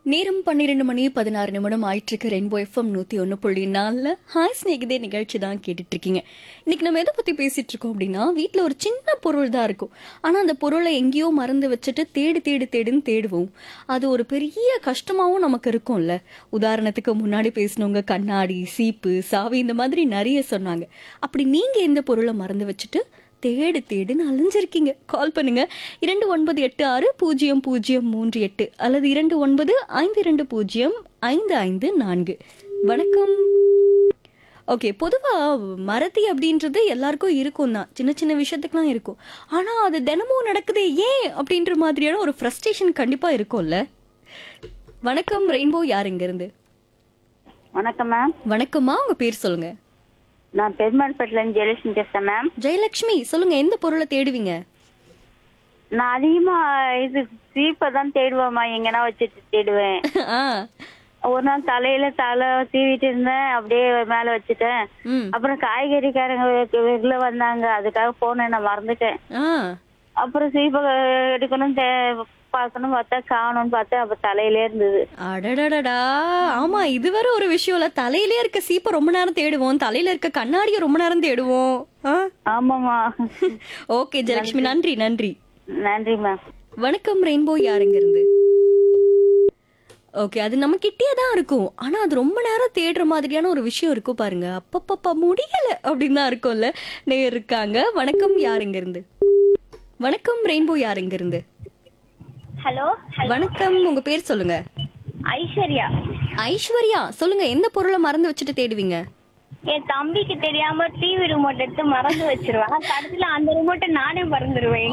நேரம் பன்னிரெண்டு மணி பதினாறு நிமிடம் ஆயிட்டிருக்கு ரெயின்போ எஃப்எம் நூத்தி ஒன்று புள்ளி நாலில் ஹாய் ஸ்நேகிதே நிகழ்ச்சி தான் கேட்டுட்டு இருக்கீங்க இன்னைக்கு நம்ம எதை பத்தி பேசிட்டு இருக்கோம் அப்படின்னா வீட்டில் ஒரு சின்ன பொருள் தான் இருக்கும் ஆனா அந்த பொருளை எங்கேயோ மறந்து வச்சுட்டு தேடு தேடு தேடுன்னு தேடுவோம் அது ஒரு பெரிய கஷ்டமாவும் நமக்கு இருக்கும்ல உதாரணத்துக்கு முன்னாடி பேசினவங்க கண்ணாடி சீப்பு சாவி இந்த மாதிரி நிறைய சொன்னாங்க அப்படி நீங்க எந்த பொருளை மறந்து வச்சுட்டு தேடு தேடுன்னு அலைஞ்சிருக்கீங்க கால் பண்ணுங்க இரண்டு ஒன்பது எட்டு ஆறு பூஜ்ஜியம் பூஜ்ஜியம் மூன்று எட்டு அல்லது இரண்டு ஒன்பது ஐந்து இரண்டு பூஜ்ஜியம் ஐந்து ஐந்து நான்கு வணக்கம் ஓகே பொதுவா மறதி அப்படின்றது எல்லாருக்கும் இருக்கும் தான் சின்ன சின்ன விஷயத்துக்குலாம் இருக்கும் ஆனா அது தினமும் நடக்குது ஏன் அப்படின்ற மாதிரியான ஒரு ஃப்ரஸ்ட்ரேஷன் கண்டிப்பா இருக்கும்ல வணக்கம் ரெயின்போ யாருங்க இருந்து வணக்கம் மேம் வணக்கம்மா உங்க பேர் சொல்லுங்க நான் பெருமாள்பேட்டில இருந்து ஜெயலட்சுமி பேசுறேன் மேம் ஜெயலட்சுமி சொல்லுங்க எந்த பொருளை தேடுவீங்க நான் அதிகமா இது சீப்பை தான் தேடுவேம்மா எங்கன்னா வச்சுட்டு தேடுவேன் ஆ ஒரு நாள் தலையில தலை சீவிட்டு இருந்தேன் அப்படியே மேல வச்சுட்டேன் ம் அப்புறம் காய்கறிக்காரங்க வெ- வெளில வந்தாங்க அதுக்காக போனேன் நான் மறந்துட்டேன் ஆ அப்புறம் சீப்பை எடுக்கணும் தே- பார்க்கணும் பார்த்தா காணும்னு பார்த்தா அப்ப தலையிலே இருந்தது அடடடடா ஆமா இது வேற ஒரு விஷயம் இல்ல தலையிலே இருக்க சீப்பை ரொம்ப நேரம் தேடுவோம் தலையில இருக்க கண்ணாடியை ரொம்ப நேரம் தேடுவோம் ஆமாமா ஓகே ஜெயலட்சுமி நன்றி நன்றி நன்றி மேம் வணக்கம் ரெயின்போ யாருங்க இருந்து ஓகே அது நம்ம கிட்டே தான் இருக்கும் ஆனா அது ரொம்ப நேரம் தேடுற மாதிரியான ஒரு விஷயம் இருக்கும் பாருங்க அப்பப்பப்பா முடியல அப்படின்னு தான் இருக்கும்ல நேர் இருக்காங்க வணக்கம் யாருங்க இருந்து வணக்கம் ரெயின்போ யாருங்க இருந்து ஹலோ வணக்கம் உங்க பேர் சொல்லுங்க ஐஸ்வர்யா ஐஸ்வர்யா சொல்லுங்க எந்த பொருளை மறந்து வச்சுட்டு தேடுவீங்க என் தம்பிக்கு தெரியாம டிவி ரிமோட் எடுத்து மறந்து வச்சிருவேன் கடைசியில அந்த ரிமோட்டை நானே மறந்துடுவேன்